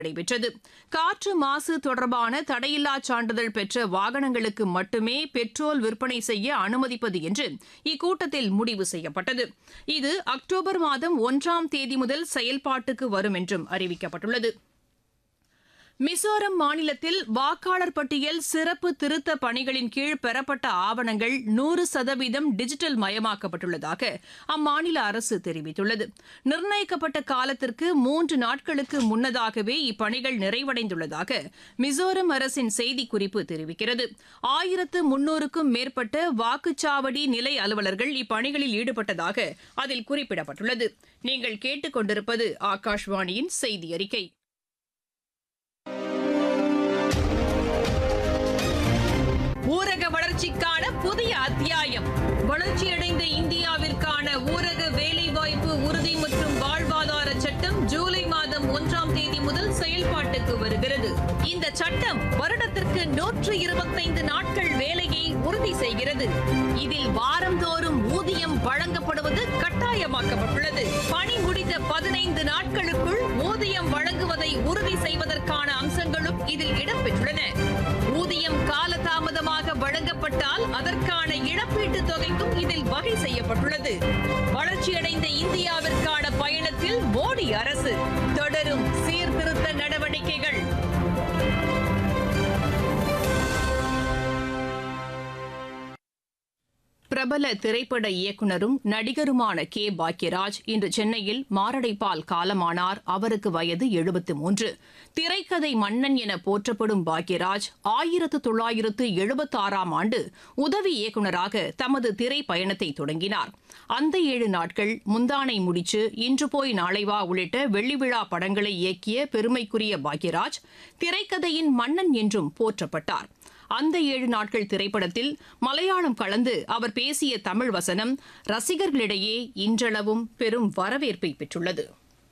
நடைபெற்றது காற்று மாசு தொடர்பான தடையில்லா சான்றிதழ் பெற்ற வாகனங்களுக்கு மட்டுமே பெட்ரோல் விற்பனை செய்ய அனுமதிப்பது என்று இக்கூட்டத்தில் முடிவு செய்யப்பட்டது இது அக்டோபர் மாதம் ஒன்றாம் தேதி முதல் செயல்பாட்டுக்கு வரும் என்றும் அறிவிக்கப்பட்டுள்ளது மிசோரம் மாநிலத்தில் வாக்காளர் பட்டியல் சிறப்பு திருத்த பணிகளின் கீழ் பெறப்பட்ட ஆவணங்கள் நூறு சதவீதம் டிஜிட்டல் மயமாக்கப்பட்டுள்ளதாக அம்மாநில அரசு தெரிவித்துள்ளது நிர்ணயிக்கப்பட்ட காலத்திற்கு மூன்று நாட்களுக்கு முன்னதாகவே இப்பணிகள் நிறைவடைந்துள்ளதாக மிசோரம் அரசின் செய்திக்குறிப்பு தெரிவிக்கிறது ஆயிரத்து முன்னூறுக்கும் மேற்பட்ட வாக்குச்சாவடி நிலை அலுவலர்கள் இப்பணிகளில் ஈடுபட்டதாக அதில் குறிப்பிடப்பட்டுள்ளது நீங்கள் கேட்டுக்கொண்டிருப்பது ஆகாஷ்வாணியின் செய்தி அறிக்கை ஊரக வளர்ச்சிக்கான புதிய அத்தியாயம் வளர்ச்சியடைந்த இந்தியாவிற்கான ஊரக வேலைவாய்ப்பு உறுதி மற்றும் வாழ்வாதார சட்டம் ஜூலை மாதம் ஒன்றாம் தேதி முதல் செயல்பாட்டுக்கு வருகிறது இந்த சட்டம் வருடத்திற்கு நூற்று இருபத்தைந்து நாட்கள் வேலையை உறுதி செய்கிறது இதில் வாரந்தோறும் ஊதியம் வழங்கப்படுவது கட்டாயமாக்கப்பட்டுள்ளது பணி முடிந்த பதினைந்து நாட்களுக்குள் ஊதியம் வழங்குவதை உறுதி செய்வதற்கான அம்சங்களும் இதில் இடம்பெற்றுள்ளன ஊதியம் காலதாமதமாக வழங்கப்பட்டால் அதற்கான இழப்பீட்டுத் தொகைக்கும் இதில் வகை செய்யப்பட்டுள்ளது வளர்ச்சியடைந்த இந்தியாவிற்கான பயணத்தில் மோடி அரசு தொடரும் சீர்திருத்த நடவடிக்கைகள் பிரபல திரைப்பட இயக்குனரும் நடிகருமான கே பாக்யராஜ் இன்று சென்னையில் மாரடைப்பால் காலமானார் அவருக்கு வயது எழுபத்து மூன்று திரைக்கதை மன்னன் என போற்றப்படும் பாக்யராஜ் ஆயிரத்து தொள்ளாயிரத்து எழுபத்தாறாம் ஆண்டு உதவி இயக்குநராக தமது திரை பயணத்தை தொடங்கினார் அந்த ஏழு நாட்கள் முந்தானை முடிச்சு இன்று போய் நாளை வா உள்ளிட்ட வெள்ளி விழா படங்களை இயக்கிய பெருமைக்குரிய பாக்யராஜ் திரைக்கதையின் மன்னன் என்றும் போற்றப்பட்டார் அந்த ஏழு நாட்கள் திரைப்படத்தில் மலையாளம் கலந்து அவர் பேசிய தமிழ் வசனம் ரசிகர்களிடையே இன்றளவும் பெரும் வரவேற்பை பெற்றுள்ளது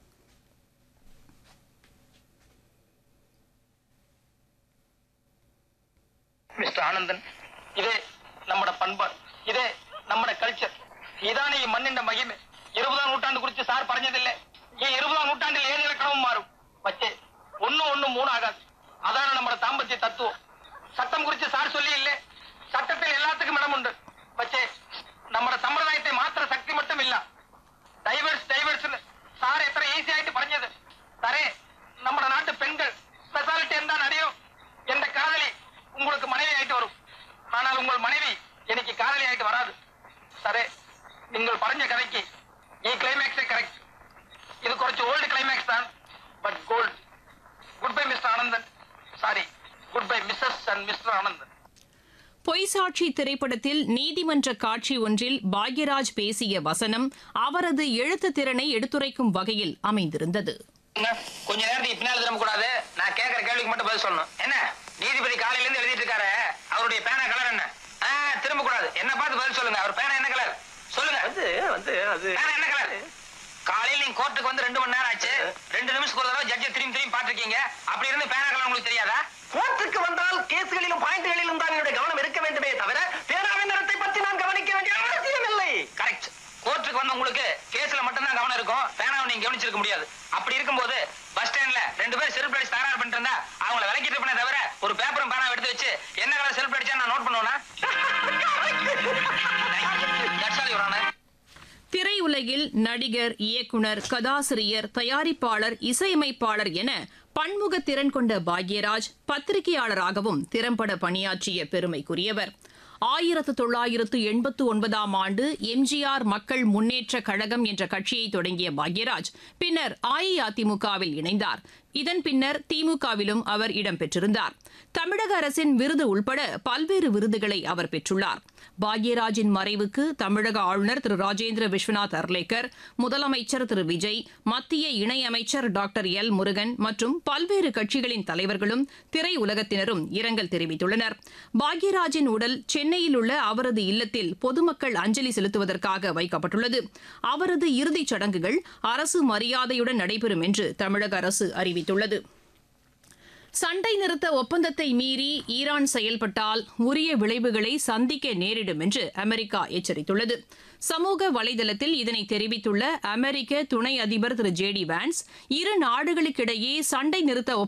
மிஸ்டர் ஆனந்தன் இதே நம்மட பண்பாடு இதே நம்மட கல்ச்சர் இதானே ഈ മണ്ണിന്റെ മഹിമ ഇരുപതാം നൂറ്റാണ്ട് കുറിച്ച് സാർ പറഞ്ഞതില്ലേ ഈ ഇരുപതാം നൂറ്റാണ്ടിൽ ഏത് ഇലക്കണവും മാറും പക്ഷേ ഒന്നും ഒന്നും മൂന്നാകാതെ അതാണ് നമ്മുടെ ദാമ്പത്യ തത്വം ചട്ടം കുറിച്ച് സാർ ചൊല്ലിയില്ലേ ചട്ടത്തിൽ എല്ലാത്തിനും ഇടമുണ്ട് പക്ഷേ നമ്മുടെ സമ്പ്രദായത്തെ മാത്ര ശക്തി മട്ടുമില്ല ഡൈവേഴ്സ് ഡൈവേഴ്സ് സാർ എത്ര ഈസി ആയിട്ട് പറഞ്ഞത് സാറേ നമ്മുടെ നാട്ടു പെൺകൾ സ്പെഷ്യാലിറ്റി എന്താണ് അറിയോ എന്റെ കാதலி உங்களுக்கு மனைவி ஆயிட்டு வரும் ஆனால் உங்கள் மனைவி எனக்கு காதலி ஆயிட்டு வராது സാറേ നിങ്ങൾ പറഞ്ഞ കഥയ്ക്ക് ഈ ക്ലൈമാക്സ് കറക്റ്റ് ഇത് കുറച്ച് ഓൾഡ് ക്ലൈമാക്സ് ആണ് but gold goodbye mister Anandan sorry goodbye missus and mister Anandan பொய்சாட்சி திரைப்படத்தில் நீதிமன்ற காட்சி ஒன்றில் பாக்யராஜ் பேசிய வசனம் அவரது எழுத்து திறனை எடுத்துரைக்கும் வகையில் அமைந்திருந்தது கொஞ்ச நேரத்துக்கு பின்னால் திரும்ப கூடாது நான் கேட்கிற கேள்விக்கு மட்டும் பதில் சொல்லணும் என்ன நீதிபதி காலையில இருந்து எழுதிட்டு இருக்காரு அவருடைய பேனா கலர் என்ன ஆ, திரும்ப கூடாது என்ன பார்த்து பதில் சொல்லுங்க அவர் பேனா என்ன கலர் சொல்லுங்க வந்து வந்து அது பேனா என்ன கலர் காலையில நீங்க கோர்ட்டுக்கு வந்து ரெண்டு மணி நேரம் ஆச்சு ரெண்டு நிமிஷத்துக்கு ஒரு தடவை ஜட்ஜை திரும்பி திரும்பி பாத்திருக்கீங்க அப்படி இருந்து பேனா கலர் உங்களுக்கு தெரியாதா கோர்ட்டுக்கு வந்தால் கேஸ்களிலும் பாயிண்ட்களிலும் தான் என்னுடைய கவனம் இருக்க வேண்டுமே தவிர பேனாவின் நிறத்தை பற்றி நான் கவனிக்க வேண்டிய அவசியம் இல்லை கரெக்ட் கோர்ட்டுக்கு வந்த உங்களுக்கு கேஸ்ல மட்டும்தான் கவனம் இருக்கும் பேனாவை நீங்க கவனிச்சிருக்க முடியாது அப்படி இருக்கும்போது பஸ் ஸ்டாண்ட்ல ரெண்டு பேரும் செல்ஃப் அடிச்சு தகராறு பண்ணிட்டு இருந்தா அவங்கள விலக்கிட்டு பண்ண தவிர ஒரு பேப்பரும் பேனா எடுத்து வச்சு என்ன கலர் செல்ஃப் அடிச்சா நான் நோட் பண்ணுவேனா That's all, Your Honor. திரையுலகில் நடிகர் இயக்குனர் கதாசிரியர் தயாரிப்பாளர் இசையமைப்பாளர் என பன்முக திறன் கொண்ட பாக்யராஜ் பத்திரிகையாளராகவும் திறம்பட பணியாற்றிய பெருமைக்குரியவர் ஆயிரத்து தொள்ளாயிரத்து எண்பத்து ஒன்பதாம் ஆண்டு எம்ஜிஆர் மக்கள் முன்னேற்ற கழகம் என்ற கட்சியை தொடங்கிய பாக்யராஜ் பின்னர் அஇஅதிமுகவில் இணைந்தார் இதன் பின்னர் திமுகவிலும் அவர் இடம்பெற்றிருந்தார் தமிழக அரசின் விருது உள்பட பல்வேறு விருதுகளை அவர் பெற்றுள்ளார் பாக்யராஜின் மறைவுக்கு தமிழக ஆளுநர் திரு ராஜேந்திர விஸ்வநாத் அர்லேக்கர் முதலமைச்சர் திரு விஜய் மத்திய இணையமைச்சர் டாக்டர் எல் முருகன் மற்றும் பல்வேறு கட்சிகளின் தலைவர்களும் திரையுலகத்தினரும் இரங்கல் தெரிவித்துள்ளனர் பாக்யராஜின் உடல் சென்னையில் உள்ள அவரது இல்லத்தில் பொதுமக்கள் அஞ்சலி செலுத்துவதற்காக வைக்கப்பட்டுள்ளது அவரது இறுதிச் சடங்குகள் அரசு மரியாதையுடன் நடைபெறும் என்று தமிழக அரசு அறிவித்துள்ளது சண்டை நிறுத்த ஒப்பந்தத்தை மீறி ஈரான் செயல்பட்டால் உரிய விளைவுகளை சந்திக்க நேரிடும் என்று அமெரிக்கா எச்சரித்துள்ளது சமூக வலைதளத்தில் இதனை தெரிவித்துள்ள அமெரிக்க துணை அதிபர் திரு ஜே டி வான்ஸ் இரு நாடுகளுக்கிடையே சண்டை நிறுத்த